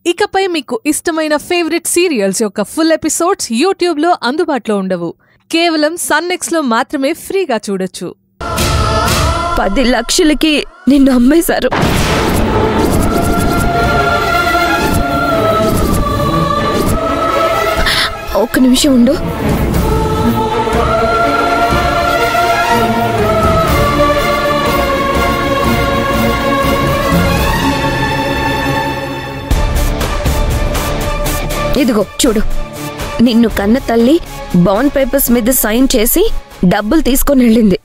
ఇకపై మీకు ఇష్టమైన ఫేవరెట్ సీరియల్స్ యొక్క ఫుల్ ఎపిసోడ్స్ యూట్యూబ్లో అందుబాటులో ఉండవు కేవలం సన్నెక్స్లో మాత్రమే ఫ్రీగా చూడొచ్చు పది లక్షలకి నిన్ను అమ్మేశారు ఒక్క నిమిషం ఉండు ఇదిగో చూడు నిన్ను కన్న తల్లి బాండ్ పేపర్స్ మీద సైన్ చేసి డబ్బులు తీసుకొని వెళ్ళింది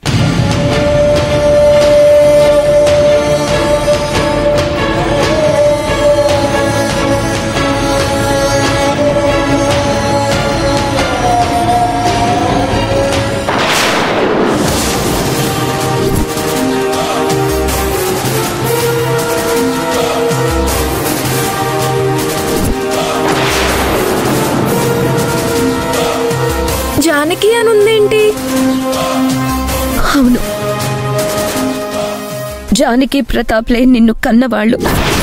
జానకి అని ఉందేంటి అవును జానకి ప్రతాప్లే నిన్ను కన్నవాళ్ళు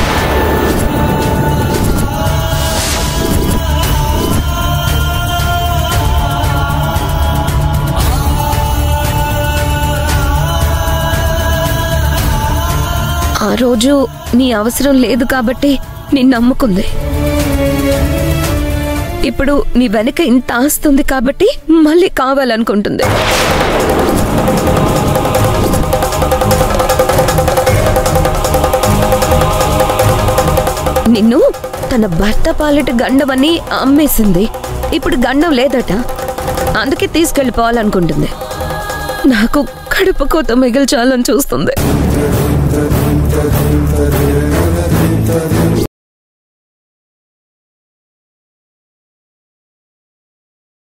ఆ రోజు నీ అవసరం లేదు కాబట్టి నిన్ను నమ్ముకుంది ఇప్పుడు నీ వెనక ఇంత ఆస్తుంది కాబట్టి మళ్ళీ కావాలనుకుంటుంది నిన్ను తన భర్త పాలిట గండమని అమ్మేసింది ఇప్పుడు గండం లేదట అందుకే తీసుకెళ్ళిపోవాలనుకుంటుంది నాకు కడుపు కోత మిగిల్చాలని చూస్తుంది